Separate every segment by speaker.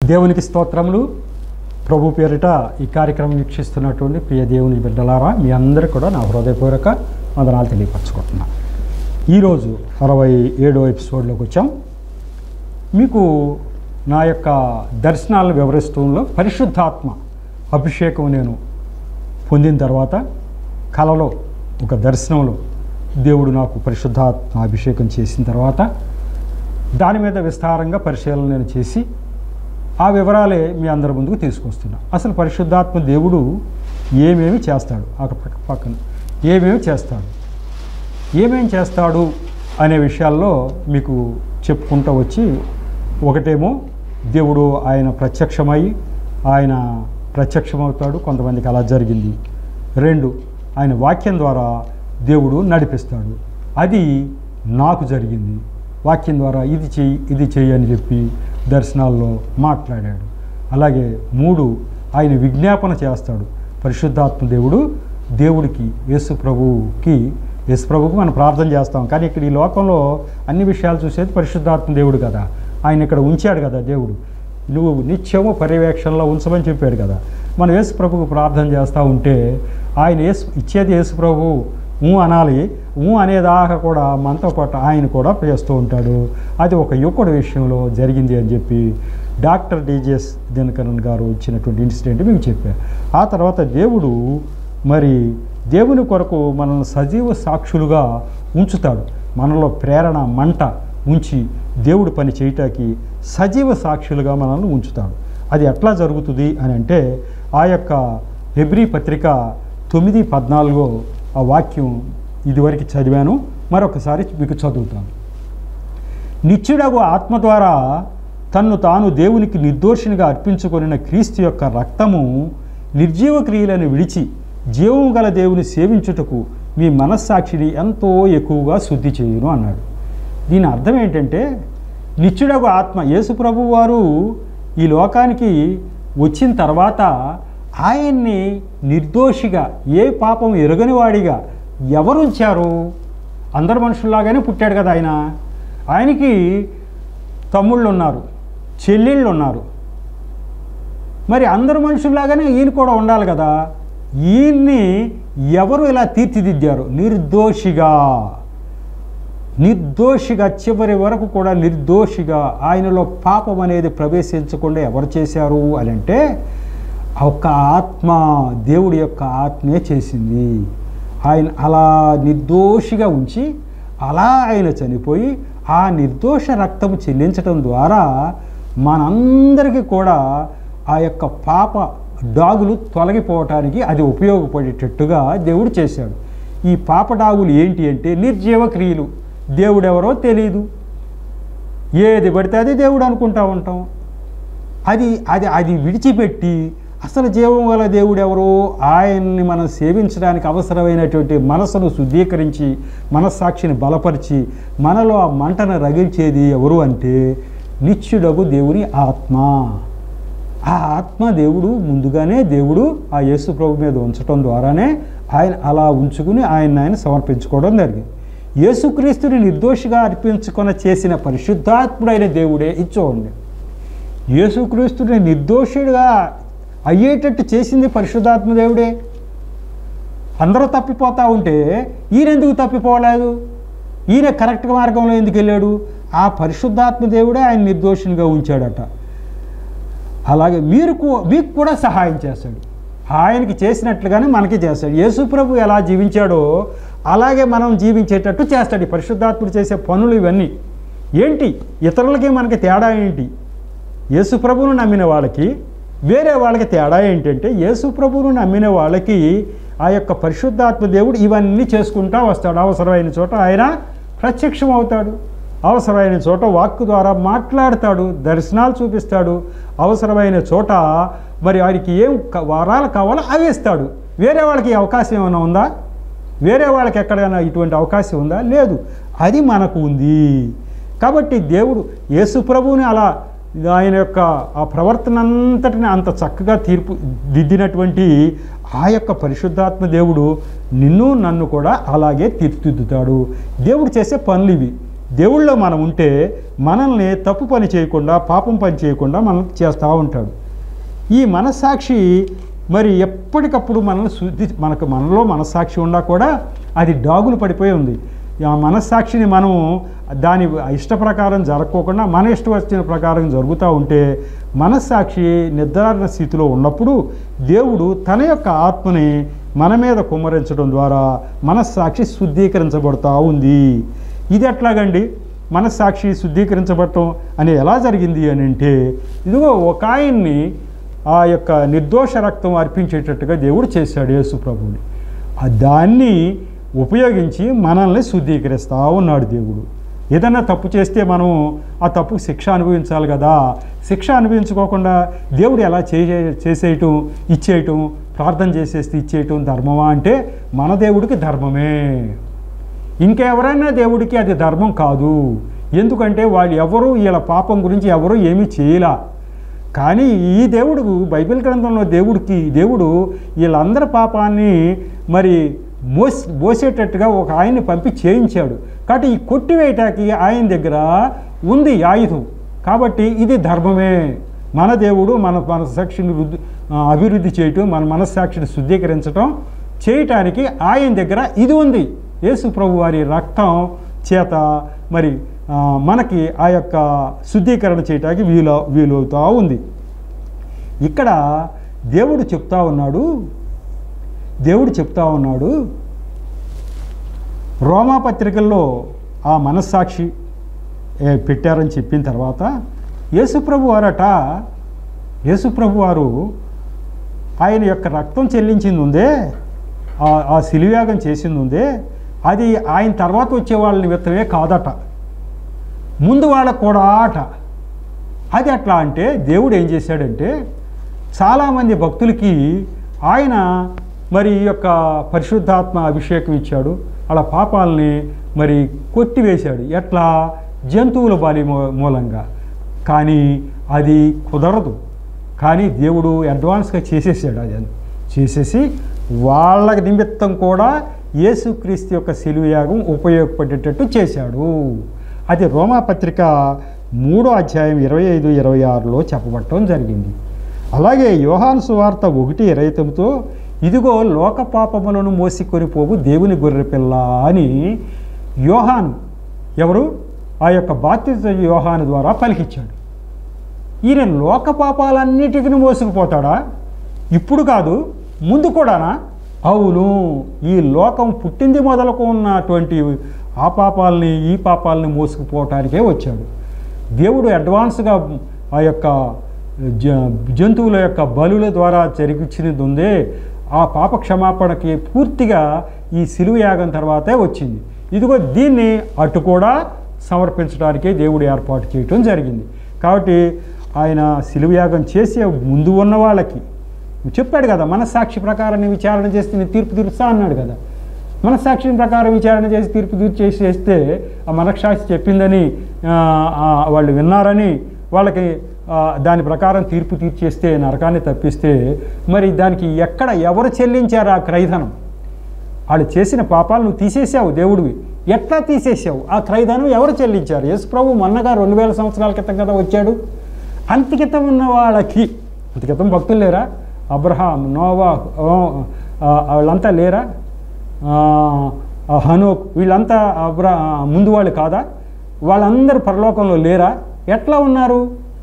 Speaker 1: దేవునికి స్తోత్రములు ప్రభు పేరిట ఈ కార్యక్రమం వీక్షిస్తున్నటువంటి ప్రియ దేవుని బిడ్డలారా మీ అందరికీ కూడా నా హృదయపూర్వక వందనాలు తెలియపరచుకుంటున్నా ఈరోజు అరవై ఏడో ఎపిసోడ్లోకి వచ్చాం మీకు నా యొక్క దర్శనాలను వివరిస్తూలో పరిశుద్ధాత్మ అభిషేకం నేను పొందిన తర్వాత కలలో ఒక దర్శనంలో దేవుడు నాకు పరిశుద్ధాత్మ అభిషేకం చేసిన తర్వాత దాని మీద విస్తారంగా పరిశీలన నేను చేసి ఆ వివరాలే మీ అందరి ముందుకు తీసుకొస్తున్నా అసలు పరిశుద్ధాత్మ దేవుడు ఏమేమి చేస్తాడు అక్కడ పక్క- పక్కన ఏమేమి చేస్తాడు ఏమేం చేస్తాడు అనే విషయాల్లో మీకు చెప్పుకుంటూ వచ్చి ఒకటేమో దేవుడు ఆయన ప్రత్యక్షమై ఆయన ప్రత్యక్షమవుతాడు కొంతమందికి అలా జరిగింది రెండు ఆయన వాక్యం ద్వారా దేవుడు నడిపిస్తాడు అది నాకు జరిగింది వాక్యం ద్వారా ఇది చెయ్యి ఇది చెయ్యి అని చెప్పి దర్శనాల్లో మాట్లాడాడు అలాగే మూడు ఆయన విజ్ఞాపన చేస్తాడు పరిశుద్ధాత్మ దేవుడు దేవుడికి యేసు ప్రభువుకి యేసు ప్రభువుకి మనం ప్రార్థన చేస్తాం కానీ ఇక్కడ ఈ లోకంలో అన్ని విషయాలు చూసేది పరిశుద్ధాత్మ దేవుడు కదా ఆయన ఇక్కడ ఉంచాడు కదా దేవుడు నువ్వు నిత్యము పర్యవేక్షణలో ఉంచమని చెప్పాడు కదా మనం యేసు ప్రభుకు ప్రార్థన చేస్తూ ఉంటే ఆయన యేసు ఇచ్చేది యేసు ప్రభు ఊ అనాలి ఊ అనేదాకా కూడా మనతో పాటు ఆయన కూడా చేస్తూ ఉంటాడు అది ఒక యువకుడి విషయంలో జరిగింది అని చెప్పి డాక్టర్ డిజెస్ దినకరన్ గారు ఇచ్చినటువంటి ఇన్సిడెంట్ మీకు చెప్పారు ఆ తర్వాత దేవుడు మరి దేవుని కొరకు మనల్ని సజీవ సాక్షులుగా ఉంచుతాడు మనలో ప్రేరణ మంట ఉంచి దేవుడు పని చేయటానికి సజీవ సాక్షులుగా మనల్ని ఉంచుతాడు అది ఎట్లా జరుగుతుంది అని అంటే ఆ యొక్క హెబ్రీ పత్రిక తొమ్మిది పద్నాలుగో ఆ వాక్యం ఇదివరకు చదివాను మరొకసారి మీకు చదువుతాను నిత్యుడగు ఆత్మ ద్వారా తన్ను తాను దేవునికి నిర్దోషినిగా అర్పించుకొనిన క్రీస్తు యొక్క రక్తము నిర్జీవ క్రియలను విడిచి జీవము గల దేవుని సేవించుటకు మీ మనస్సాక్షిని ఎంతో ఎక్కువగా శుద్ధి చేయును అన్నాడు దీని అర్థం ఏంటంటే నిత్యుడగు ఆత్మ యేసు ప్రభు వారు ఈ లోకానికి వచ్చిన తర్వాత ఆయన్ని నిర్దోషిగా ఏ పాపం ఎరగని వాడిగా ఎవరు ఉంచారు అందరు మనుషుల్లాగానే పుట్టాడు కదా ఆయన ఆయనకి తమ్ముళ్ళు ఉన్నారు చెల్లెళ్ళు ఉన్నారు మరి అందరు మనుషుల్లాగానే ఈయన కూడా ఉండాలి కదా ఈయన్ని ఎవరు ఇలా తీర్చిదిద్దారు నిర్దోషిగా నిర్దోషిగా చివరి వరకు కూడా నిర్దోషిగా ఆయనలో పాపం అనేది ప్రవేశించకుండా ఎవరు చేశారు అని అంటే ఒక ఆత్మ దేవుడి యొక్క ఆత్మే చేసింది ఆయన అలా నిర్దోషిగా ఉంచి అలా ఆయన చనిపోయి ఆ నిర్దోష రక్తం చెల్లించడం ద్వారా మనందరికీ కూడా ఆ యొక్క పాప డాగులు తొలగిపోవటానికి అది ఉపయోగపడేటట్టుగా దేవుడు చేశాడు ఈ పాప డాగులు ఏంటి అంటే నిర్జీవ క్రియలు దేవుడెవరో తెలియదు ఏది పడితే అది దేవుడు అనుకుంటా ఉంటాం అది అది అది విడిచిపెట్టి అసలు జీవం గల దేవుడు ఎవరో ఆయన్ని మనం సేవించడానికి అవసరమైనటువంటి మనసును శుద్ధీకరించి మనస్సాక్షిని బలపరిచి మనలో ఆ మంటను రగిల్చేది ఎవరు అంటే నిత్యుడగు దేవుని ఆత్మ ఆ ఆత్మ దేవుడు ముందుగానే దేవుడు ఆ యేసు ప్రభు మీద ఉంచడం ద్వారానే ఆయన అలా ఉంచుకుని ఆయన ఆయన సమర్పించుకోవడం జరిగింది యేసుక్రీస్తుని నిర్దోషిగా అర్పించుకొని చేసిన పరిశుద్ధాత్ముడైన దేవుడే ఇచ్చోండి యేసుక్రీస్తుని నిర్దోషుడిగా అయ్యేటట్టు చేసింది పరిశుద్ధాత్మ దేవుడే అందరూ తప్పిపోతూ ఉంటే ఈయన ఎందుకు తప్పిపోలేదు ఈయన కరెక్ట్ మార్గంలో ఎందుకు వెళ్ళాడు ఆ పరిశుద్ధాత్మ దేవుడే ఆయన నిర్దోషునిగా ఉంచాడట అలాగే మీరు కూ- మీకు కూడా సహాయం చేస్తాడు ఆయనకి చేసినట్లుగానే మనకి చేస్తాడు యేసు ప్రభు ఎలా జీవించాడో అలాగే మనం జీవించేటట్టు చేస్తాడు ఈ పరిశుద్ధాత్ముడు చేసే పనులు ఇవన్నీ ఏంటి ఇతరులకి మనకి తేడా ఏంటి యేసు ప్రభువును నమ్మిన వాళ్ళకి వేరే వాళ్ళకి తేడా ఏంటంటే యేసు ప్రభువును నమ్మిన వాళ్ళకి ఆ యొక్క పరిశుద్ధాత్మ దేవుడు ఇవన్నీ చేసుకుంటా వస్తాడు అవసరమైన చోట ఆయన ప్రత్యక్షం అవుతాడు అవసరమైన చోట వాక్కు ద్వారా మాట్లాడతాడు దర్శనాలు చూపిస్తాడు అవసరమైన చోట మరి వారికి ఏం క- వరాలు కావాలో అవి ఇస్తాడు వేరే వాళ్ళకి ఈ అవకాశం ఏమైనా ఉందా వేరే వాళ్ళకి ఎక్కడైనా ఇటువంటి అవకాశం ఉందా లేదు అది మనకు ఉంది కాబట్టి దేవుడు యేసు ప్రభువుని అలా ఆయన యొక్క ఆ ప్రవర్తన అంతటిని అంత చక్కగా తీర్పు దిద్దినటువంటి ఆ యొక్క పరిశుద్ధాత్మ దేవుడు నిన్ను నన్ను కూడా అలాగే తీర్చిదిద్దుతాడు దేవుడు చేసే పనులు ఇవి దేవుళ్ళో మనం ఉంటే మనల్ని తప్పు పని చేయకుండా పాపం పని చేయకుండా మనం చేస్తూ ఉంటాడు ఈ మనస్సాక్షి మరి ఎప్పటికప్పుడు మనల్ని శుద్ధి మనకు మనలో మనస్సాక్షి ఉన్నా కూడా అది డాగులు పడిపోయి ఉంది ఆ మనస్సాక్షిని మనం దాని ఇష్ట ప్రకారం జరగకోకుండా మన ఇష్టం వచ్చిన ప్రకారం జరుగుతూ ఉంటే మనస్సాక్షి నిర్ధారణ స్థితిలో ఉన్నప్పుడు దేవుడు తన యొక్క ఆత్మని మన మీద కుమ్మరించడం ద్వారా మనస్సాక్షి శుద్ధీకరించబడుతూ ఉంది ఇది ఎట్లాగండి మనస్సాక్షి శుద్ధీకరించబడటం అని ఎలా జరిగింది అని అంటే ఇదిగో ఒక ఆయన్ని ఆ యొక్క నిర్దోష రక్తం అర్పించేటట్టుగా దేవుడు చేశాడు యేసు ప్రభువుని ఆ దాన్ని ఉపయోగించి మనల్ని శుద్ధీకరిస్తూ ఉన్నాడు దేవుడు ఏదైనా తప్పు చేస్తే మనం ఆ తప్పుకు శిక్ష అనుభవించాలి కదా శిక్ష అనుభవించుకోకుండా దేవుడు ఎలా చేసే చేసేయటం ఇచ్చేయటం ప్రార్థన చేసేస్తే ఇచ్చేయటం ధర్మమా అంటే మన దేవుడికి ధర్మమే ఇంకెవరైనా దేవుడికి అది ధర్మం కాదు ఎందుకంటే వాళ్ళు ఎవరు వీళ్ళ పాపం గురించి ఎవరు ఏమీ చేయలా కానీ ఈ దేవుడు బైబిల్ గ్రంథంలో దేవుడికి దేవుడు వీళ్ళందరి పాపాన్ని మరి మోసి మోసేటట్టుగా ఒక ఆయన్ని పంపి చేయించాడు కాబట్టి ఈ కొట్టివేయటానికి ఆయన దగ్గర ఉంది ఆయుధం కాబట్టి ఇది ధర్మమే మన దేవుడు మన మనస్సాక్షిని వృద్ధి ఆ, అభివృద్ధి చేయటం మన మనస్సాక్షిని శుద్ధీకరించటం చేయటానికి ఆయన దగ్గర ఇది ఉంది యేసు ప్రభు వారి రక్తం చేత మరి ఆ, మనకి ఆ యొక్క శుద్ధీకరణ చేయటానికి వీలు వీలవుతూ ఉంది ఇక్కడ దేవుడు చెప్తా ఉన్నాడు దేవుడు చెప్తా ఉన్నాడు రోమా పత్రికల్లో ఆ మనస్సాక్షి ఏ, పెట్టారని చెప్పిన తర్వాత యేసుప్రభు వారట యేసుప్రభు వారు ఆయన యొక్క రక్తం చెల్లించింది ఉందే ఆ- ఆ సిలియాగం చేసింది ఉందే అది ఆయన తర్వాత వచ్చే వాళ్ళ నిమిత్తమే కాదట ముందు వాళ్ళకు కూడా ఆట అది ఎట్లా అంటే దేవుడు ఏం చేశాడంటే చాలామంది భక్తులకి ఆయన మరి ఈ యొక్క పరిశుద్ధాత్మ అభిషేకం ఇచ్చాడు వాళ్ళ పాపాలని మరి కొట్టివేశాడు ఎట్లా జంతువుల బలి మూ- మూలంగా కానీ అది కుదరదు కానీ దేవుడు అడ్వాన్స్గా చేసేసాడు అది చేసేసి వాళ్ళ నిమిత్తం కూడా యేసుక్రీస్తు యొక్క సిలువయాగం ఉపయోగపడేటట్టు చేశాడు అది రోమాపత్రిక మూడో అధ్యాయం ఇరవై ఐదు ఇరవై ఆరులో చెప్పబడటం జరిగింది అలాగే యోహాను సువార్త ఒకటి ఇరవై తొమ్మిదితో ఇదిగో లోక పాపములను మోసికొని పోవు దేవుని గొర్రెపిల్ల అని యోహాను ఎవరు ఆ యొక్క బాధ్యత యోహాను ద్వారా పలికిచ్చాడు ఈయన లోక పాపాలన్నిటికీ మోసుకుపోతాడా ఇప్పుడు కాదు ముందు కూడానా అవును ఈ లోకం పుట్టింది మొదలకు ఉన్నటువంటి ఆ పాపాలని ఈ పాపాలని మోసుకుపోవటానికే వచ్చాడు దేవుడు అడ్వాన్స్గా ఆ యొక్క జ జంతువుల యొక్క బలుల ద్వారా జరిగించినది ఉందే ఆ పాప క్షమాపణకి పూర్తిగా ఈ సిలువ యాగం తర్వాతే వచ్చింది ఇదిగో దీన్ని అటు కూడా సమర్పించడానికే దేవుడు ఏర్పాటు చేయటం జరిగింది కాబట్టి ఆయన సిలువ యాగం చేసే ముందు ఉన్న వాళ్ళకి చెప్పాడు కదా మనస్సాక్షి ప్రకారం నీ విచారణ చేస్తే నేను తీర్పు తీరుస్తా అన్నాడు కదా మనస్సాక్షి ప్రకారం విచారణ చేసి తీర్పు తీర్పు చేసి చేస్తే ఆ మనస్సాక్షి చెప్పిందని ఆ, ఆ, వాళ్ళు విన్నారని వాళ్ళకి ఆ, దాని ప్రకారం తీర్పు తీర్చేస్తే నరకాన్ని తప్పిస్తే మరి దానికి ఎక్కడ ఎవరు చెల్లించారు ఆ క్రైధనం వాళ్ళు చేసిన పాపాలు నువ్వు తీసేసావు దేవుడివి ఎట్లా తీసేసావు ఆ క్రైదానం ఎవరు చెల్లించారు యేసు ప్రభు మొన్నగా రెండు వేల సంవత్సరాల క్రితం కదా వచ్చాడు అంతకితం ఉన్న వాళ్ళకి అంతకితం భక్తులు లేరా అబ్రహాం నోవా ఓ, ఆ, వాళ్ళంతా లేరా ఆ, ఆ హనోక్ వీళ్ళంతా అబ్రా ముందు వాళ్ళు కాదా వాళ్ళందరూ పరలోకంలో లేరా ఎట్లా ఉన్నారు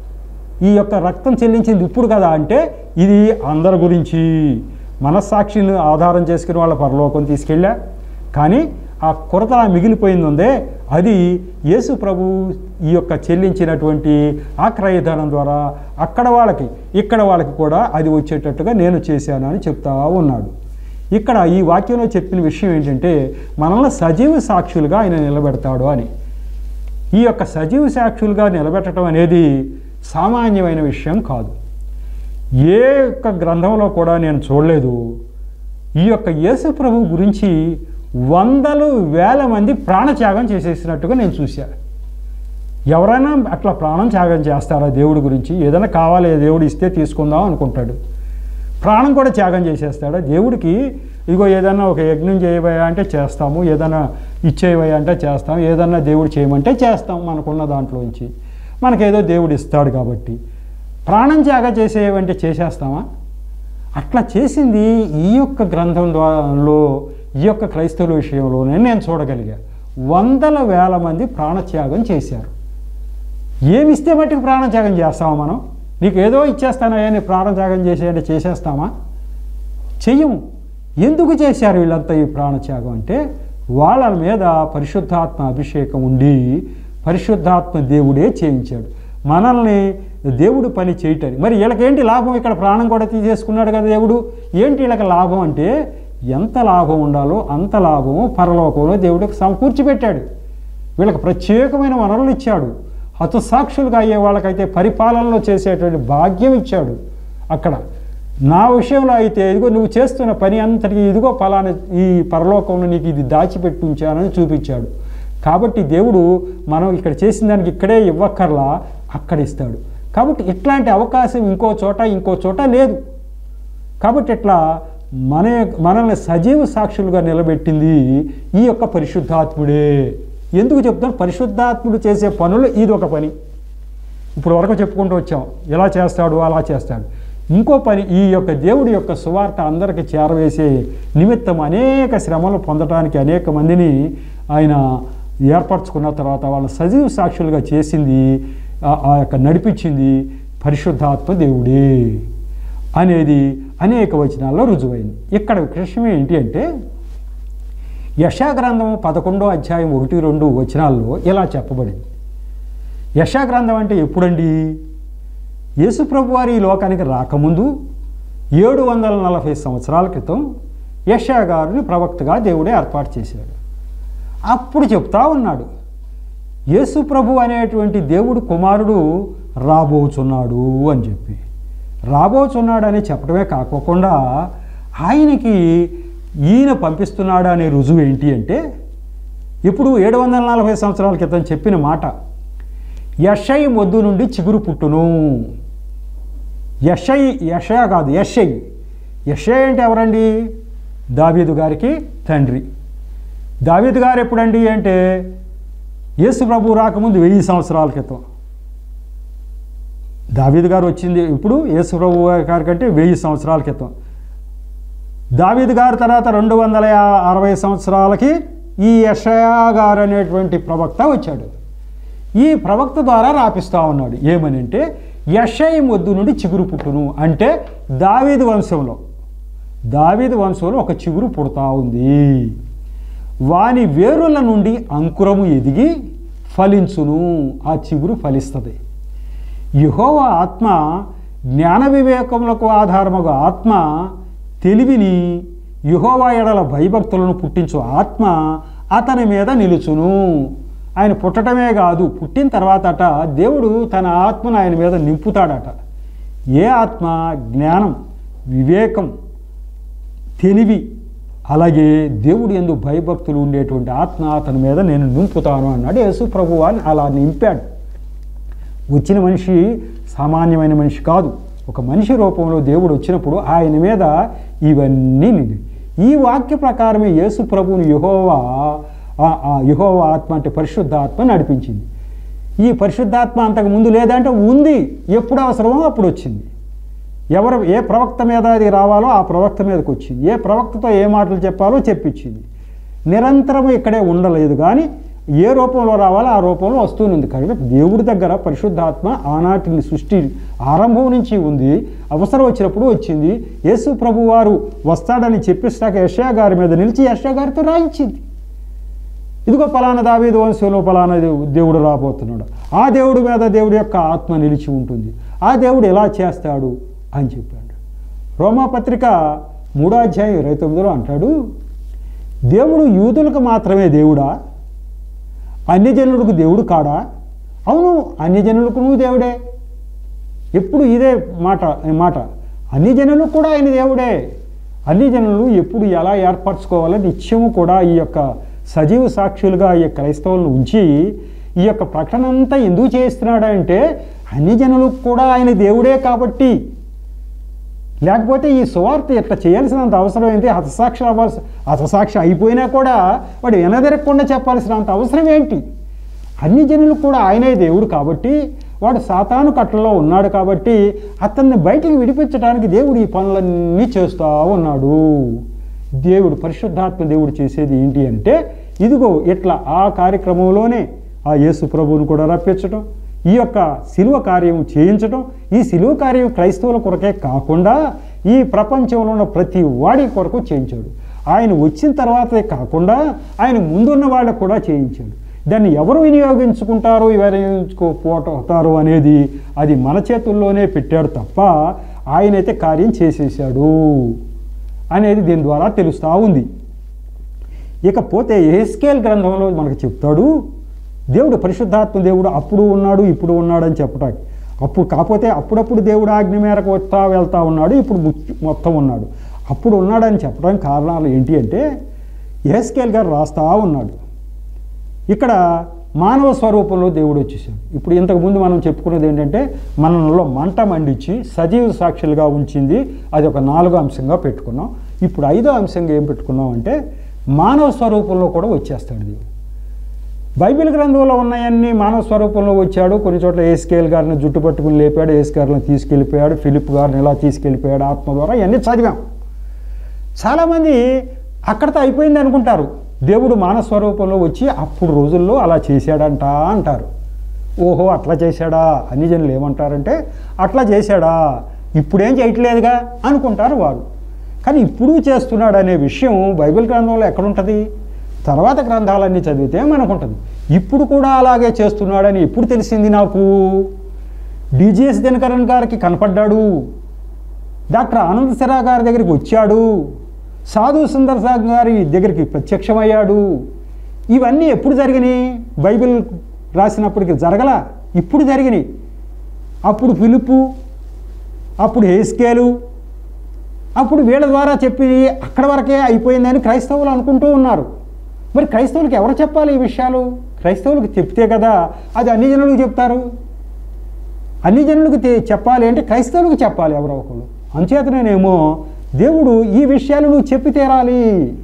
Speaker 1: ఈ యొక్క రక్తం చెల్లించింది ఇప్పుడు కదా అంటే ఇది అందరి గురించి మనస్సాక్షిని ఆధారం చేసుకుని వాళ్ళ పరలోకం తీసుకెళ్ళా కానీ ఆ కొరత మిగిలిపోయింది ఉందే అది యేసు ప్రభు ఈ యొక్క చెల్లించినటువంటి ఆ క్రయధనం ద్వారా అక్కడ వాళ్ళకి ఇక్కడ వాళ్ళకి కూడా అది వచ్చేటట్టుగా నేను చేశాను అని చెప్తా ఉన్నాడు ఇక్కడ ఈ వాక్యంలో చెప్పిన విషయం ఏంటంటే మనల్ని సజీవ సాక్షులుగా ఆయన నిలబెడతాడు అని ఈ యొక్క సజీవ సాక్షులుగా నిలబెట్టడం అనేది సామాన్యమైన విషయం కాదు ఏ యొక్క గ్రంథంలో కూడా నేను చూడలేదు ఈ యొక్క యేసు ప్రభు గురించి వందలు వేల మంది ప్రాణత్యాగం చేసేసినట్టుగా నేను చూశాను ఎవరైనా అట్లా ప్రాణం త్యాగం చేస్తారా దేవుడి గురించి ఏదైనా కావాలి దేవుడు ఇస్తే తీసుకుందాం అనుకుంటాడు ప్రాణం కూడా త్యాగం చేసేస్తాడా దేవుడికి ఇదిగో ఏదన్నా ఒక యజ్ఞం చేయబోయా అంటే చేస్తాము ఏదైనా ఇచ్చేయబోయా అంటే చేస్తాం ఏదన్నా దేవుడు చేయమంటే చేస్తాం మనకున్న దాంట్లోంచి మనకేదో దేవుడు ఇస్తాడు కాబట్టి ప్రాణం త్యాగ చేసేవంటే చేసేస్తామా అట్లా చేసింది ఈ యొక్క గ్రంథం ద్వారాలో ఈ యొక్క క్రైస్తవుల విషయంలోనే నేను చూడగలిగా వందల వేల మంది ప్రాణత్యాగం చేశారు ఏమి ఇస్తే మట్టుకు ప్రాణత్యాగం చేస్తామా మనం నీకు ఏదో ఇచ్చేస్తానయ్యా నీ ప్రాణత్యాగం చేసేయంటే చేసేస్తామా చెయ్యము ఎందుకు చేశారు వీళ్ళంతా ఈ ప్రాణత్యాగం అంటే వాళ్ళ మీద పరిశుద్ధాత్మ అభిషేకం ఉండి పరిశుద్ధాత్మ దేవుడే చేయించాడు మనల్ని దేవుడు పని చేయటని మరి వీళ్ళకేంటి లాభం ఇక్కడ ప్రాణం కూడా తీసేసుకున్నాడు కదా దేవుడు ఏంటి వీళ్ళకి లాభం అంటే ఎంత లాభం ఉండాలో అంత లాభం పరలోకంలో దేవుడికి సమకూర్చి పెట్టాడు వీళ్ళకి ప్రత్యేకమైన వనరులు ఇచ్చాడు హతసాక్షులుగా అయ్యే వాళ్ళకైతే పరిపాలనలో చేసేటువంటి భాగ్యం ఇచ్చాడు అక్కడ నా విషయంలో అయితే ఇదిగో నువ్వు చేస్తున్న పని అంతటికి ఇదిగో ఫలానా ఈ పరలోకంలో నీకు ఇది దాచిపెట్టి ఉంచానని చూపించాడు కాబట్టి దేవుడు మనం ఇక్కడ చేసిన దానికి ఇక్కడే ఇవ్వక్కర్లా అక్కడ ఇస్తాడు కాబట్టి ఇట్లాంటి అవకాశం ఇంకో చోట ఇంకో చోట లేదు కాబట్టి ఇట్లా మన మనల్ని సజీవ సాక్షులుగా నిలబెట్టింది ఈ యొక్క పరిశుద్ధాత్ముడే ఎందుకు చెప్తాను పరిశుద్ధాత్ముడు చేసే పనులు ఇది ఒక పని ఇప్పుడు వరకు చెప్పుకుంటూ వచ్చాం ఎలా చేస్తాడు అలా చేస్తాడు ఇంకో పని ఈ యొక్క దేవుడి యొక్క సువార్త అందరికి చేరవేసే నిమిత్తం అనేక శ్రమలు పొందడానికి అనేక మందిని ఆయన ఏర్పరచుకున్న తర్వాత వాళ్ళ సజీవ సాక్షులుగా చేసింది ఆ- ఆ యొక్క నడిపించింది పరిశుద్ధాత్మ దేవుడే అనేది అనేక వచనాల్లో రుజువైంది ఇక్కడ విషయం ఏంటి అంటే యశాగ్రంథం పదకొండో అధ్యాయం ఒకటి రెండు వచనాల్లో ఇలా చెప్పబడింది యశాగ్రంథం అంటే ఎప్పుడండి యేసుప్రభు వారి ఈ లోకానికి రాకముందు ఏడు వందల నలభై సంవత్సరాల క్రితం యశా గారిని ప్రవక్తగా దేవుడే ఏర్పాటు చేశాడు అప్పుడు చెప్తా ఉన్నాడు యేసు ప్రభు అనేటువంటి దేవుడు కుమారుడు రాబోచున్నాడు అని చెప్పి రాబోచున్నాడు అని చెప్పడమే కాకోకుండా ఆయనకి ఈయన పంపిస్తున్నాడు అనే రుజువు ఏంటి అంటే ఇప్పుడు ఏడు వందల నలభై సంవత్సరాల క్రితం చెప్పిన మాట యషై మొద్దు నుండి చిగురు పుట్టును యషై యషయ కాదు యషై యషై అంటే ఎవరండి దావీదు గారికి తండ్రి దావీదు గారు ఎప్పుడండి అంటే యేసు ప్రభు రాకముందు వెయ్యి సంవత్సరాల క్రితం దావీదు గారు వచ్చింది ఇప్పుడు యేసు ప్రభు గారి కంటే వెయ్యి సంవత్సరాల క్రితం దావీదు గారి తర్వాత రెండు వందల యా- అరవై సంవత్సరాలకి ఈ యషయా గారు అనేటువంటి ప్రవక్త వచ్చాడు ఈ ప్రవక్త ద్వారా రాపిస్తా ఉన్నాడు ఏమని అంటే యషయి మొద్దు నుండి చిగురు పుట్టును అంటే దావీదు వంశంలో దావీదు వంశంలో ఒక చిగురు పుడతా ఉంది వాని వేరుల నుండి అంకురము ఎదిగి ఫలించును ఆ చిగురు ఫలిస్తుంది యహోవ ఆత్మ జ్ఞాన వివేకములకు ఆధారముగా ఆత్మ తెలివిని యహోవా ఎడల భయభక్తులను పుట్టించు ఆత్మ అతని మీద నిలుచును ఆయన పుట్టడమే కాదు పుట్టిన తర్వాత అట దేవుడు తన ఆత్మను ఆయన మీద నింపుతాడట ఏ ఆత్మ జ్ఞానం వివేకం తెలివి అలాగే దేవుడు ఎందు భయభక్తులు ఉండేటువంటి ఆత్మ అతని మీద నేను నింపుతాను అన్నాడు యేసు ప్రభువు అని అలా నింపాడు వచ్చిన మనిషి సామాన్యమైన మనిషి కాదు ఒక మనిషి రూపంలో దేవుడు వచ్చినప్పుడు ఆయన మీద ఇవన్నీ నిండి ఈ వాక్య ప్రకారమే యేసు ప్రభువుని యహోవా ఆ- ఆ యెహోవా ఆత్మ అంటే పరిశుద్ధాత్మ నడిపించింది ఈ పరిశుద్ధాత్మ అంతకు ముందు లేదంటే ఉంది ఎప్పుడు అవసరమో అప్పుడు వచ్చింది ఎవరు ఏ ప్రవక్త మీద అది రావాలో ఆ ప్రవక్త మీదకి వచ్చింది ఏ ప్రవక్తతో ఏ మాటలు చెప్పాలో చెప్పించింది నిరంతరం ఇక్కడే ఉండలేదు కానీ ఏ రూపంలో రావాలో ఆ రూపంలో వస్తూనుంది కాబట్టి దేవుడి దగ్గర పరిశుద్ధాత్మ ఆనాటిని సృష్టి ఆరంభం నుంచి ఉంది అవసరం వచ్చినప్పుడు వచ్చింది యేసు ప్రభు వారు వస్తాడని చెప్పిస్తాక యశా గారి మీద నిలిచి యశా గారితో రాయించింది ఇదిగో పలానా దావీదు వంశంలో పలానా దేవు- దేవుడు రాబోతున్నాడు ఆ దేవుడి మీద దేవుడి యొక్క ఆత్మ నిలిచి ఉంటుంది ఆ దేవుడు ఎలా చేస్తాడు అని చెప్పాడు రోమాపత్రిక మూడో అధ్యాయం ఇరవై తొమ్మిదిలో అంటాడు దేవుడు యూదులకు మాత్రమే దేవుడా అన్యజనులకు దేవుడు కాడా అవును అన్యజనులకు నువ్వు దేవుడే ఎప్పుడు ఇదే మాట ఈ మాట అన్ని జనులు కూడా ఆయన దేవుడే అన్ని జనులు ఎప్పుడు ఎలా ఏర్పరచుకోవాలో నిత్యము కూడా ఈ యొక్క సజీవ సాక్షులుగా ఈ యొక్క క్రైస్తవులను ఉంచి ఈ యొక్క ప్రకటన అంతా ఎందుకు చేస్తున్నాడు అంటే అన్ని జనులకు కూడా ఆయన దేవుడే కాబట్టి లేకపోతే ఈ సువార్త ఇట్లా చేయాల్సినంత అవసరం ఏంటి హతసాక్షి అవ్వాల్సి హతసాక్షి అయిపోయినా కూడా వాడు వెనదెరగకుండా చెప్పాల్సినంత అవసరం ఏంటి అన్ని జనులు కూడా ఆయనే దేవుడు కాబట్టి వాడు సాతాను కట్టలో ఉన్నాడు కాబట్టి అతన్ని బయటికి విడిపించడానికి దేవుడు ఈ పనులన్నీ చేస్తూ ఉన్నాడు దేవుడు పరిశుద్ధాత్మ దేవుడు చేసేది ఏంటి అంటే ఇదిగో ఇట్లా ఆ కార్యక్రమంలోనే ఆ యేసు ప్రభువును కూడా రప్పించటం ఈ యొక్క శిలువ కార్యం చేయించటం ఈ శిలువ కార్యం క్రైస్తవుల కొరకే కాకుండా ఈ ప్రపంచంలో ఉన్న ప్రతి వాడి కొరకు చేయించాడు ఆయన వచ్చిన తర్వాతే కాకుండా ఆయన ముందున్న వాళ్ళకు కూడా చేయించాడు దాన్ని ఎవరు వినియోగించుకుంటారో వినియోగించుకోపోతారు అనేది అది మన చేతుల్లోనే పెట్టాడు తప్ప ఆయనైతే కార్యం చేసేసాడు అనేది దీని ద్వారా తెలుస్తూ ఉంది ఇకపోతే ఏస్కేల్ గ్రంథంలో మనకు చెప్తాడు దేవుడు పరిశుద్ధాత్మ దేవుడు అప్పుడు ఉన్నాడు ఇప్పుడు ఉన్నాడు అని చెప్పటానికి అప్పుడు కాకపోతే అప్పుడప్పుడు దేవుడు ఆజ్ఞ మేరకు వస్తా వెళ్తా ఉన్నాడు ఇప్పుడు ముచ్- మొత్తం ఉన్నాడు అప్పుడు ఉన్నాడని చెప్పడానికి కారణాలు ఏంటి అంటే ఏస్కేల్ గారు రాస్తా ఉన్నాడు ఇక్కడ మానవ స్వరూపంలో దేవుడు వచ్చేసాడు ఇప్పుడు ఇంతకుముందు మనం చెప్పుకున్నది ఏంటంటే మనలో మంట మండించి సజీవ సాక్షులుగా ఉంచింది అది ఒక నాలుగో అంశంగా పెట్టుకున్నాం ఇప్పుడు ఐదో అంశంగా ఏం పెట్టుకున్నాం అంటే మానవ స్వరూపంలో కూడా వచ్చేస్తాడు దేవుడు బైబిల్ గ్రంథంలో ఉన్నాయన్నీ మానవ స్వరూపంలో వచ్చాడు కొన్ని చోట్ల ఏస్కేల్ గారిని జుట్టు పట్టుకుని లేపాడు ఏస్కేల్ని తీసుకెళ్ళిపోయాడు ఫిలిప్ గారిని ఇలా తీసుకెళ్ళిపోయాడు ఆత్మ ద్వారా ఇవన్నీ చదివాం చాలామంది అక్కడితో అయిపోయింది అనుకుంటారు దేవుడు మానవ స్వరూపంలో వచ్చి అప్పుడు రోజుల్లో అలా చేశాడంట అంటారు ఓహో అట్లా చేశాడా అన్ని జనులు ఏమంటారంటే అట్లా చేశాడా ఇప్పుడేం చేయట్లేదుగా అనుకుంటారు వారు కానీ ఇప్పుడు చేస్తున్నాడు అనే విషయం బైబిల్ గ్రంథంలో ఎక్కడుంటుంది తర్వాత గ్రంథాలన్నీ చదివితే మనకుంటుంది ఇప్పుడు కూడా అలాగే చేస్తున్నాడని ఎప్పుడు తెలిసింది నాకు డిజిఎస్ దినకరన్ గారికి కనపడ్డాడు డాక్టర్ ఆనంద్ సిరా గారి దగ్గరికి వచ్చాడు సాధు సుందర్ సాగ్ గారి దగ్గరికి ప్రత్యక్షమయ్యాడు ఇవన్నీ ఎప్పుడు జరిగినాయి బైబిల్ రాసినప్పటికి జరగల ఇప్పుడు జరిగినాయి అప్పుడు పిలుపు అప్పుడు హేస్కేలు అప్పుడు వీళ్ళ ద్వారా చెప్పి అక్కడ వరకే అయిపోయిందని క్రైస్తవులు అనుకుంటూ ఉన్నారు మరి క్రైస్తవులకు ఎవరు చెప్పాలి ఈ విషయాలు క్రైస్తవులకు చెప్తే కదా అది అన్ని జనులకు చెప్తారు అన్ని జనులకు తె- చెప్పాలి అంటే క్రైస్తవులకు చెప్పాలి ఎవరో ఒకరు అంచేతనేమో దేవుడు ఈ విషయాలు నువ్వు చెప్పి తీరాలి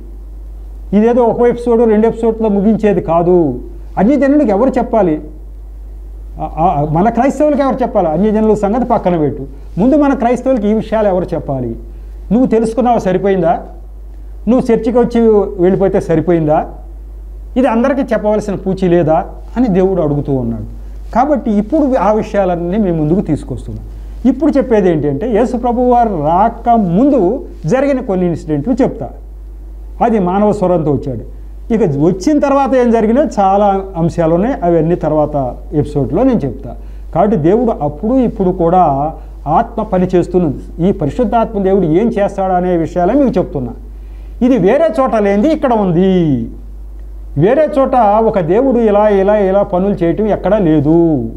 Speaker 1: ఇదేదో ఒక ఎపిసోడ్ రెండు ఎపిసోడ్లో ముగించేది కాదు అన్ని జనులకు ఎవరు చెప్పాలి ఆ- ఆ- మన క్రైస్తవులకు ఎవరు చెప్పాలి అన్ని జనుల సంగతి పక్కన పెట్టు ముందు మన క్రైస్తవులకి ఈ విషయాలు ఎవరు చెప్పాలి నువ్వు తెలుసుకున్నావు సరిపోయిందా నువ్వు చర్చికి వచ్చి వెళ్ళిపోతే సరిపోయిందా ఇది అందరికీ చెప్పవలసిన పూచి లేదా అని దేవుడు అడుగుతూ ఉన్నాడు కాబట్టి ఇప్పుడు ఆ విషయాలన్నీ మేము ముందుకు తీసుకొస్తున్నాం ఇప్పుడు చెప్పేది ఏంటి అంటే యేసు ప్రభు వారు రాక ముందు జరిగిన కొన్ని ఇన్సిడెంట్లు చెప్తా అది మానవ స్వరంతో వచ్చాడు ఇక వచ్చిన తర్వాత ఏం జరిగినా చాలా అంశాలు ఉన్నాయి అవన్నీ తర్వాత ఎపిసోడ్లో నేను చెప్తా కాబట్టి దేవుడు అప్పుడు ఇప్పుడు కూడా ఆత్మ పని చేస్తున్నది ఈ పరిశుద్ధాత్మ దేవుడు ఏం చేస్తాడు అనే విషయాలే మీకు చెప్తున్నా ఇది వేరే చోట లేనిది ఇక్కడ ఉంది వేరే చోట ఒక దేవుడు ఇలా ఇలా ఇలా పనులు చేయటం ఎక్కడా లేదు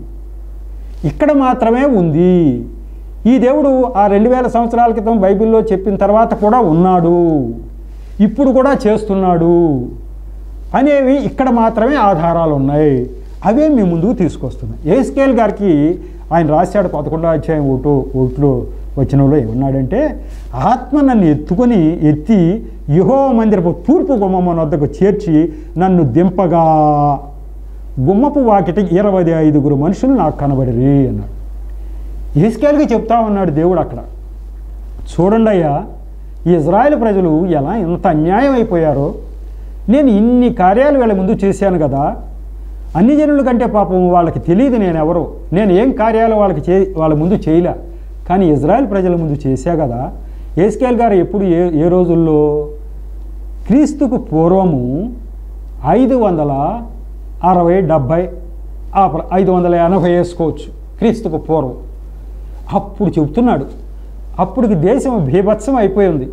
Speaker 1: ఇక్కడ మాత్రమే ఉంది ఈ దేవుడు ఆ రెండు వేల సంవత్సరాల క్రితం బైబిల్లో చెప్పిన తర్వాత కూడా ఉన్నాడు ఇప్పుడు కూడా చేస్తున్నాడు అనేవి ఇక్కడ మాత్రమే ఆధారాలు ఉన్నాయి అవే మీ ముందుకు తీసుకొస్తున్నాయి ఏస్కేల్ గారికి ఆయన రాశాడు పదకొండో అధ్యాయం ఒకటో ఒకటిలో వచనంలో ఏమన్నాడంటే ఆత్మ నన్ను ఎత్తుకొని ఎత్తి యుహో మందిరపు తూర్పు గుమ్మమ్మ వద్దకు చేర్చి నన్ను దింపగా గుమ్మపు వాకిటి ఇరవై ఐదుగురు మనుషులు నాకు కనబడిరి అన్నాడు ఏస్కేల్కి చెప్తా ఉన్నాడు దేవుడు అక్కడ చూడండి అయ్యా ఈ ఇజ్రాయెల్ ప్రజలు ఎలా ఎంత అన్యాయం అయిపోయారో నేను ఇన్ని కార్యాలు వీళ్ళ ముందు చేశాను కదా అన్ని జనుల కంటే పాపం వాళ్ళకి తెలియదు నేను ఎవరు నేను ఏం కార్యాలు వాళ్ళకి చే వాళ్ళ ముందు చేయలే కానీ ఇజ్రాయెల్ ప్రజల ముందు చేశా కదా ఏస్కేల్ గారు ఎప్పుడు ఏ ఏ రోజుల్లో క్రీస్తుకు పూర్వము ఐదు వందల అరవై డెబ్భై ఆ ప్ర- ఐదు వందల ఎనభై వేసుకోవచ్చు క్రీస్తుకు పూర్వం అప్పుడు చెబుతున్నాడు అప్పటికి దేశం బీభత్సం అయిపోయింది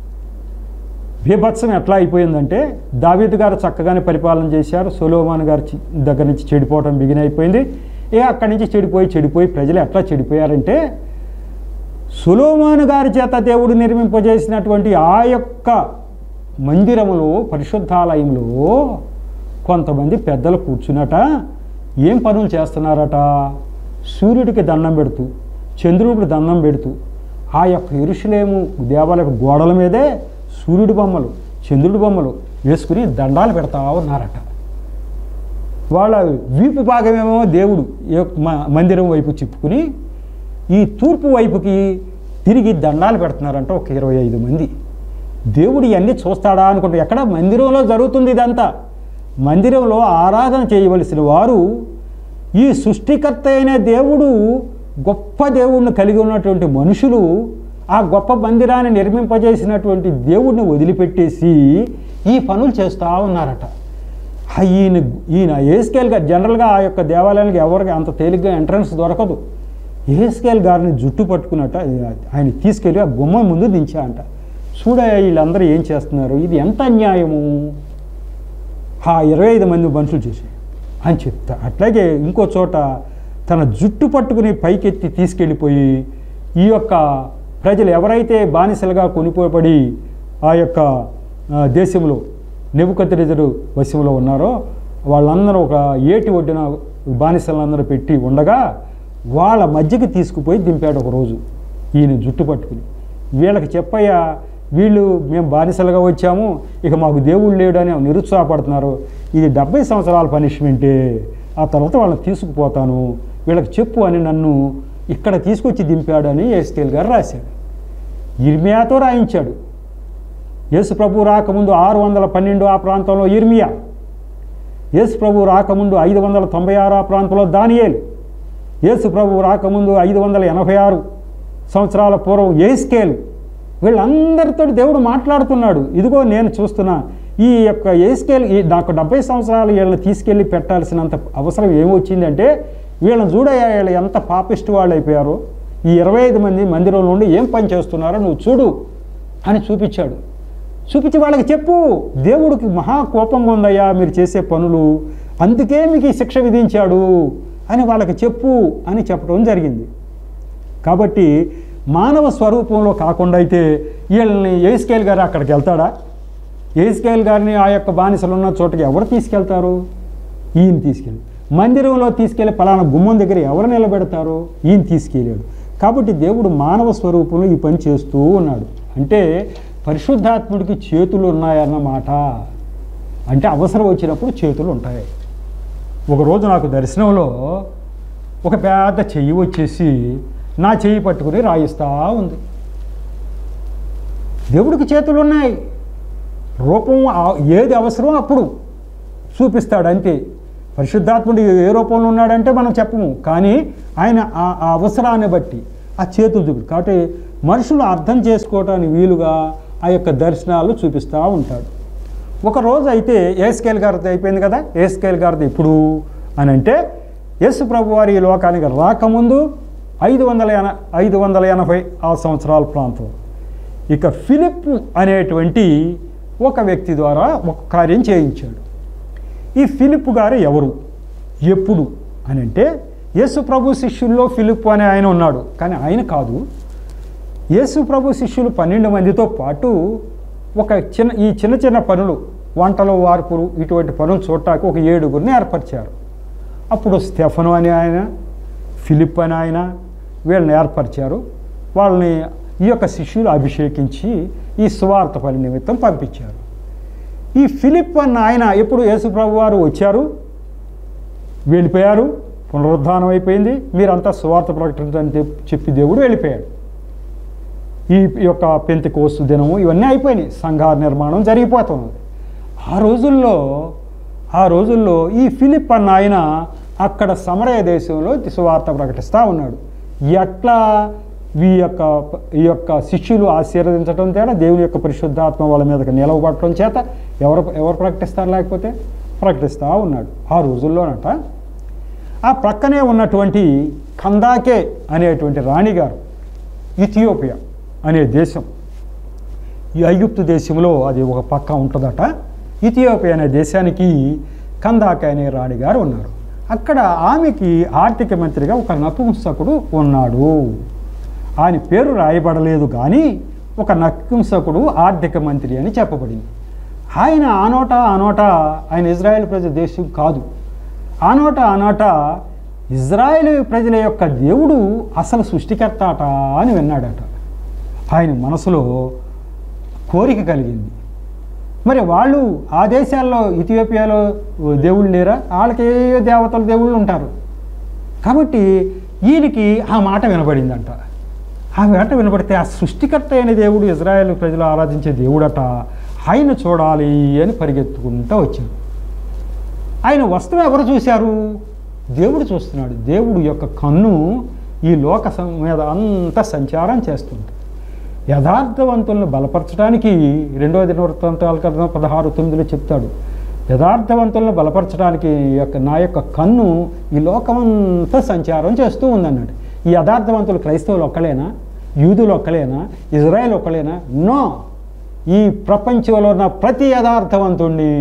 Speaker 1: బీభత్సం ఎట్లా అయిపోయిందంటే దావీద్ గారు చక్కగానే పరిపాలన చేశారు సొలోమాన్ గారి చి- దగ్గర నుంచి చెడిపోవటం బిగిన్ అయిపోయింది ఏ అక్కడి నుంచి చెడిపోయి చెడిపోయి ప్రజలు ఎట్లా చెడిపోయారంటే సులోమాను గారి చేత దేవుడు నిర్మింపజేసినటువంటి ఆ యొక్క మందిరములో పరిశుద్ధాలయంలో కొంతమంది పెద్దలు కూర్చున్నట ఏం పనులు చేస్తున్నారట సూర్యుడికి దండం పెడుతూ చంద్రుడికి దండం పెడుతూ ఆ యొక్క ఎరుషులేము దేవాలయ గోడల మీదే సూర్యుడి బొమ్మలు చంద్రుడి బొమ్మలు వేసుకుని దండాలు పెడతా ఉన్నారట వాళ్ళ వీపు భాగమేమో దేవుడు ఏ- మ- మందిరం వైపు చెప్పుకుని ఈ తూర్పు వైపుకి తిరిగి దండాలు పెడుతున్నారంట ఒక ఇరవై ఐదు మంది దేవుడు ఇవన్నీ చూస్తాడా అనుకుంటే ఎక్కడ మందిరంలో జరుగుతుంది ఇదంతా మందిరంలో ఆరాధన చేయవలసిన వారు ఈ సృష్టికర్త అయిన దేవుడు గొప్ప దేవుణ్ణి కలిగి ఉన్నటువంటి మనుషులు ఆ గొప్ప మందిరాన్ని నిర్మింపజేసినటువంటి దేవుడిని వదిలిపెట్టేసి ఈ పనులు చేస్తూ ఉన్నారట ఆ ఈయన ఈయన ఏస్కేల్ గారు జనరల్గా ఆ యొక్క దేవాలయానికి ఎవరికి అంత తేలిగ్గా ఎంట్రన్స్ దొరకదు ఏస్కేల్ గారిని జుట్టు పట్టుకున్నట్ట ఆయన తీసుకెళ్ళి ఆ గుమ్మం ముందు దించా అంట చూడ వీళ్ళందరూ ఏం చేస్తున్నారు ఇది ఎంత అన్యాయము ఆ ఇరవై ఐదు మంది మనుషులు చేసి అని చెప్తా అట్లాగే ఇంకో చోట తన జుట్టు పట్టుకుని పైకెత్తి తీసుకెళ్ళిపోయి ఈ యొక్క ప్రజలు ఎవరైతే బానిసలుగా కొనిపోబడి ఆ యొక్క ఆ, దేశంలో నెబుకద్రెజరు వశంలో ఉన్నారో వాళ్ళందరూ ఒక ఏటి ఒడ్డున బానిసలందరూ పెట్టి ఉండగా వాళ్ళ మధ్యకి తీసుకుపోయి దింపాడు ఒక రోజు ఈయన జుట్టు పట్టుకుని వీళ్ళకి చెప్పయ్యా వీళ్ళు మేము బానిసలుగా వచ్చాము ఇక మాకు దేవుడు లేడు అని నిరుత్సాహపడుతున్నారు ఇది డెబ్బై సంవత్సరాల పనిష్మెంటే ఆ తర్వాత వాళ్ళని తీసుకుపోతాను వీళ్ళకి చెప్పు అని నన్ను ఇక్కడ తీసుకొచ్చి దింపాడని ఎస్కేల్ గారు రాశాడు ఇర్మియాతో రాయించాడు యేసు ప్రభు రాకముందు ఆరు వందల పన్నెండు ఆ ప్రాంతంలో ఇర్మియా యేసు ప్రభు రాకముందు ఐదు వందల తొంభై ఆరు ఆ ప్రాంతంలో దానియేలు యేసు ప్రభు రాకముందు ఐదు వందల ఎనభై ఆరు సంవత్సరాల పూర్వం ఏస్కేల్ వీళ్ళందరితో దేవుడు మాట్లాడుతున్నాడు ఇదిగో నేను చూస్తున్నా ఈ యొక్క ఏస్కేల్ ఈ నాకు డెబ్బై సంవత్సరాలు వీళ్ళని తీసుకెళ్ళి పెట్టాల్సినంత అవసరం ఏమొచ్చిందంటే వీళ్ళని చూడయ్యా వీళ్ళు ఎంత పాపిస్ట్ వాళ్ళు అయిపోయారో ఈ ఇరవై ఐదు మంది మందిరం నుండి ఏం పని చేస్తున్నారో నువ్వు చూడు అని చూపించాడు చూపించి వాళ్ళకి చెప్పు దేవుడికి మహా కోపంగా ఉందయ్యా మీరు చేసే పనులు అందుకే మీకు ఈ శిక్ష విధించాడు అని వాళ్ళకి చెప్పు అని చెప్పడం జరిగింది కాబట్టి మానవ స్వరూపంలో కాకుండా అయితే వీళ్ళని ఏస్కేల్ గారు అక్కడికి వెళ్తాడా ఏస్కేల్ గారిని ఆ యొక్క బానిసలు ఉన్న చోటకి ఎవరు తీసుకెళ్తారు ఈయన తీసుకెళ్ళి మందిరంలో తీసుకెళ్ళి పలానా గుమ్మం దగ్గర ఎవరు నిలబెడతారు ఈయన తీసుకెళ్ళాడు కాబట్టి దేవుడు మానవ స్వరూపంలో ఈ పని చేస్తూ ఉన్నాడు అంటే పరిశుద్ధాత్ముడికి చేతులు ఉన్నాయన్నమాట అంటే అవసరం వచ్చినప్పుడు చేతులు ఉంటాయి ఒకరోజు నాకు దర్శనంలో ఒక పెద్ద చెయ్యి వచ్చేసి నా చెయ్యి పట్టుకుని రాయిస్తూ ఉంది దేవుడికి చేతులు ఉన్నాయి రూపం ఆ- ఏది అవసరం అప్పుడు చూపిస్తాడు అంతే పరిశుద్ధాత్ముడు ఏ రూపంలో ఉన్నాడంటే మనం చెప్పము కానీ ఆయన ఆ ఆ అవసరాన్ని బట్టి ఆ చేతులు చూపి కాబట్టి మనుషులు అర్థం చేసుకోవటానికి వీలుగా ఆ యొక్క దర్శనాలు చూపిస్తూ ఉంటాడు ఒక రోజు అయితే ఏస్కేల్ గారిది అయిపోయింది కదా ఏస్కేల్ గారిది ఎప్పుడు అని అంటే యేసు ప్రభు వారి ఈ లోకానికి రాకముందు ఐదు వందల ఎన ఐదు వందల ఎనభై ఆ సంవత్సరాల ప్రాంతం ఇక ఫిలిప్ అనేటువంటి ఒక వ్యక్తి ద్వారా ఒక కార్యం చేయించాడు ఈ ఫిలిప్ గారు ఎవరు ఎప్పుడు అని అంటే యేసు ప్రభు శిష్యుల్లో ఫిలిప్ అనే ఆయన ఉన్నాడు కానీ ఆయన కాదు యేసు ప్రభు శిష్యులు పన్నెండు మందితో పాటు ఒక చిన్న ఈ చిన్న చిన్న పనులు వంటలు వార్పులు ఇటువంటి పనులు చూడటానికి ఒక ఏడుగురిని ఏర్పరిచారు అప్పుడు స్టెఫను అని ఆయన ఫిలిప్ అని ఆయన వీళ్ళని ఏర్పరిచారు వాళ్ళని ఈ యొక్క శిష్యులు అభిషేకించి ఈ సువార్త పని నిమిత్తం పంపించారు ఈ ఫిలిప్ అన్న ఆయన ఎప్పుడు యేసుప్రభు వారు వచ్చారు వెళ్ళిపోయారు పునరుద్ధానం అయిపోయింది మీరంతా సువార్త ప్రకటించని చెప్- చెప్పి దేవుడు వెళ్ళిపోయాడు ఈ యొక్క పెంతి కోసు దినము ఇవన్నీ అయిపోయినాయి సంఘ నిర్మాణం జరిగిపోతుంది ఆ రోజుల్లో ఆ రోజుల్లో ఈ ఫిలిప్ అన్న ఆయన అక్కడ సమరయ దేశంలో సువార్త ప్రకటిస్తూ ఉన్నాడు ఎట్లా ఈ యొక్క ఈ యొక్క శిష్యులు ఆశీర్వదించడం తేడా దేవుని యొక్క పరిశుద్ధాత్మ వాళ్ళ మీదకి నిలవబట్టడం చేత ఎవరు ఎవరు ప్రకటిస్తారు లేకపోతే ప్రకటిస్తూ ఉన్నాడు ఆ రోజుల్లోనట ఆ ప్రక్కనే ఉన్నటువంటి కందాకే అనేటువంటి రాణిగారు ఇథియోపియా అనే దేశం ఈ ఐగుప్తు దేశంలో అది ఒక పక్క ఉంటుందట ఇథియోపియా అనే దేశానికి కందాక అనే రాణిగారు ఉన్నారు అక్కడ ఆమెకి ఆర్థిక మంత్రిగా ఒక నపుంసకుడు ఉన్నాడు ఆయన పేరు రాయబడలేదు కానీ ఒక నపుంసకుడు ఆర్థిక మంత్రి అని చెప్పబడింది ఆయన ఆనోట ఆనోట ఆయన ఇజ్రాయెల్ ప్రజల దేశం కాదు ఆనోట ఆనోట ఇజ్రాయెల్ ప్రజల యొక్క దేవుడు అసలు సృష్టికర్త అట అని విన్నాడట ఆయన మనసులో కోరిక కలిగింది మరి వాళ్ళు ఆ దేశాల్లో ఇథియోపియాలో దేవుళ్ళు లేరా వాళ్ళకి ఏ ఏ దేవతల దేవుళ్ళు ఉంటారు కాబట్టి ఈయనకి ఆ మాట వినబడిందంట ఆ మాట వినబడితే ఆ సృష్టికర్త అయిన దేవుడు ఇజ్రాయెల్ ప్రజలు ఆరాధించే దేవుడట ఆయన చూడాలి అని పరిగెత్తుకుంటూ వచ్చాడు ఆయన వస్తువు ఎవరు చూశారు దేవుడు చూస్తున్నాడు దేవుడు యొక్క కన్ను ఈ లోక సం- మీద అంతా సంచారం చేస్తుంది యథార్థవంతులను బలపరచడానికి రెండవ దినవృత్తాంతాల కదా పదహారు తొమ్మిదిలో చెప్తాడు యథార్థవంతులను బలపరచడానికి ఈ యొక్క నా యొక్క కన్ను ఈ లోకమంతా సంచారం చేస్తూ ఉందన్నాడు ఈ యథార్థవంతులు క్రైస్తవులు ఒక్కలేనా యూదులు ఒక్కలేనా ఇజ్రాయెల్ ఒక్కలేనా నో ఈ ప్రపంచంలో ఉన్న ప్రతి యథార్థవంతుణ్ణి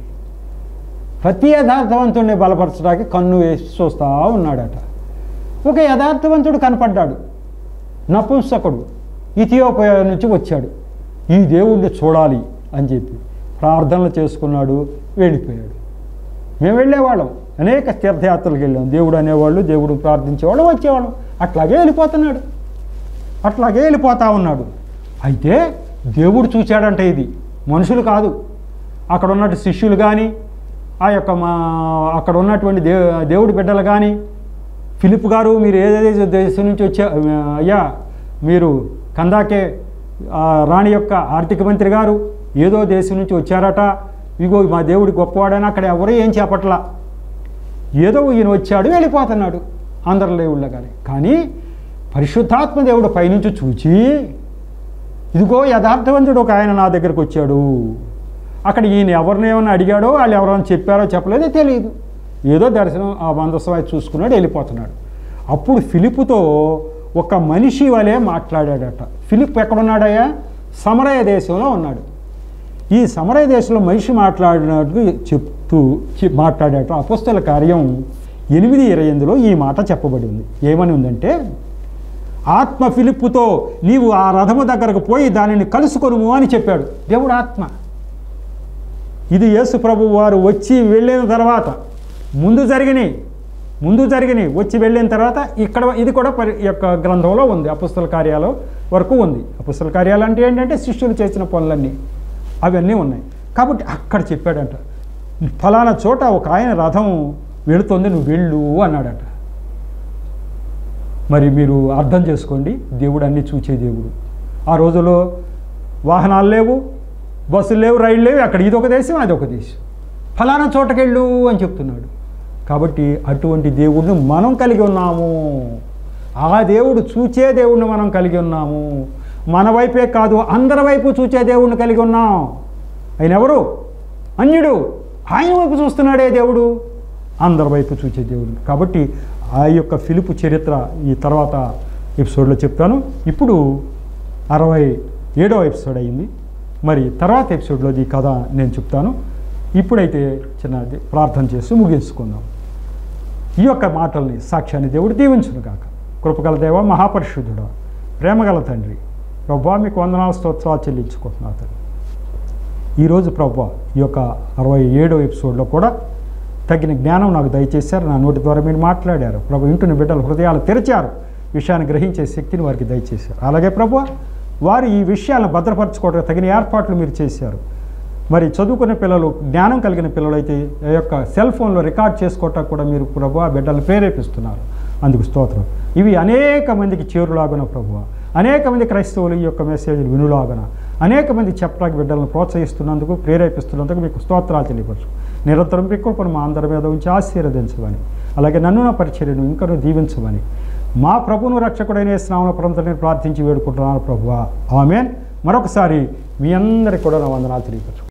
Speaker 1: ప్రతి యథార్థవంతుడిని బలపరచడానికి కన్ను వేసి చూస్తూ ఉన్నాడట ఒక యథార్థవంతుడు కనపడ్డాడు నపుంసకుడు ఇథియోపియా నుంచి వచ్చాడు ఈ దేవుణ్ణి చూడాలి అని చెప్పి ప్రార్థనలు చేసుకున్నాడు వెళ్ళిపోయాడు మేము వెళ్ళేవాళ్ళం అనేక తీర్థయాత్రలకు వెళ్ళాం దేవుడు అనేవాళ్ళు దేవుడు ప్రార్థించేవాళ్ళు వచ్చేవాళ్ళం అట్లాగే వెళ్ళిపోతున్నాడు అట్లాగే వెళ్ళిపోతా ఉన్నాడు అయితే దేవుడు చూశాడంటే ఇది మనుషులు కాదు అక్కడ ఉన్నట్టు శిష్యులు కానీ ఆ యొక్క మా అక్కడ ఉన్నటువంటి దే దేవుడి బిడ్డలు కానీ ఫిలిప్ గారు మీరు ఏదేదో దేశం నుంచి వచ్చా అయ్యా మీరు కందాకే ఆ, రాణి యొక్క ఆర్థిక మంత్రి గారు ఏదో దేశం నుంచి వచ్చారట ఇగో మా దేవుడి గొప్పవాడని అక్కడ ఎవరూ ఏం చేపట్లా ఏదో ఈయన వచ్చాడు వెళ్ళిపోతున్నాడు అందరి దేవుళ్ళ కానీ కానీ పరిశుద్ధాత్మ దేవుడు పైనుంచి చూచి ఇదిగో యథార్థవంతుడు ఒక ఆయన నా దగ్గరకు వచ్చాడు అక్కడ ఈయన ఎవరిని ఏమైనా అడిగాడో వాళ్ళు ఎవరైనా చెప్పారో చెప్పలేదో తెలియదు ఏదో దర్శనం ఆ మందస్వాయి చూసుకున్నాడు వెళ్ళిపోతున్నాడు అప్పుడు ఫిలిపుతో ఒక మనిషి వలె మాట్లాడాడట ఫిలిప్ ఎక్కడున్నాడయ్యా సమరయ దేశంలో ఉన్నాడు ఈ సమరయ దేశంలో మనిషి మాట్లాడినట్టు చెప్తూ చె- మాట్లాడేట అపుస్తల కార్యం ఎనిమిది ఇరవై ఎనిమిదిలో ఈ మాట చెప్పబడి ఉంది ఏమని ఉందంటే ఆత్మ ఫిలిప్పుతో నీవు ఆ రథము దగ్గరకు పోయి దానిని కలుసుకొనుము అని చెప్పాడు దేవుడు ఆత్మ ఇది యేసు ప్రభు వారు వచ్చి వెళ్ళిన తర్వాత ముందు జరిగినాయి ముందు జరిగినాయి వచ్చి వెళ్ళిన తర్వాత ఇక్కడ ఇది కూడా పరి ఈ యొక్క గ్రంథంలో ఉంది అపుస్తల కార్యాలు వరకు ఉంది అపుస్తల కార్యాలు అంటే ఏంటంటే శిష్యులు చేసిన పనులన్నీ అవన్నీ ఉన్నాయి కాబట్టి అక్కడ చెప్పాడంట ఫలానా చోట ఒక ఆయన రథం వెళుతుంది నువ్వు వెళ్ళు అన్నాడట మరి మీరు అర్థం చేసుకోండి దేవుడు అన్నీ చూచే దేవుడు ఆ రోజులో వాహనాలు లేవు బస్సులు లేవు రైళ్ళు లేవు అక్కడ ఇది ఒక దేశం అది ఒక దేశం ఫలానా చోటకెళ్ళు అని చెప్తున్నాడు కాబట్టి అటువంటి దేవుడిని మనం కలిగి ఉన్నాము ఆ దేవుడు చూచే దేవుడిని మనం కలిగి ఉన్నాము మన వైపే కాదు అందరి వైపు చూచే దేవుడిని కలిగి ఉన్నాం ఆయన ఎవరు అన్యుడు ఆయన వైపు చూస్తున్నాడే దేవుడు అందరి వైపు చూచే దేవుడు కాబట్టి ఆ యొక్క ఫిలిపు చరిత్ర ఈ తర్వాత ఎపిసోడ్లో చెప్తాను ఇప్పుడు అరవై ఏడవ ఎపిసోడ్ అయింది మరి తర్వాత ఎపిసోడ్లో ఈ కథ నేను చెప్తాను ఇప్పుడైతే చిన్నది ప్రార్థన చేసి ముగించుకుందాం ఈ యొక్క మాటల్ని సాక్ష్యాన్ని దేవుడు దీవించును కాక కృపగల దేవ మహాపరిశుద్ధుడు ప్రేమగల తండ్రి ప్రభా మీకు వందనాల స్తోత్రాలు చెల్లించుకుంటున్నా తండ్రి ఈరోజు ప్రభా ఈ యొక్క అరవై ఏడో ఎపిసోడ్లో కూడా తగిన జ్ఞానం నాకు దయచేశారు నా నోటి ద్వారా మీరు మాట్లాడారు ప్రభు ఇంటిని బిడ్డల హృదయాలు తెరిచారు విషయాన్ని గ్రహించే శక్తిని వారికి దయచేశారు అలాగే ప్రభు వారు ఈ విషయాలను భద్రపరచుకోవడానికి తగిన ఏర్పాట్లు మీరు చేశారు మరి చదువుకునే పిల్లలు జ్ఞానం కలిగిన పిల్లలైతే ఈ యొక్క సెల్ ఫోన్లో రికార్డ్ చేసుకోవటం కూడా మీరు ప్రభు ఆ బిడ్డలను ప్రేరేపిస్తున్నారు అందుకు స్తోత్రం ఇవి అనేక మందికి చేరులాగున ప్రభు అనేక మంది క్రైస్తవులు ఈ యొక్క మెసేజ్లు వినులాగన అనేక మంది చెప్పడానికి బిడ్డలను ప్రోత్సహిస్తున్నందుకు ప్రేరేపిస్తున్నందుకు మీకు స్తోత్రాలు తెలియపరచు నిరంతరం మీ కృపను మా అందరి మీద ఉంచి ఆశీర్వదించమని అలాగే నన్ను నా పరిచర్యను ఇంకను దీవించమని మా ప్రభువును రక్షకుడైన స్నామన పరంతో ప్రార్థించి వేడుకుంటున్నాను ప్రభువా ఆమెన్ మరొకసారి మీ అందరికీ కూడా నా వందనాలు తెలియపరచు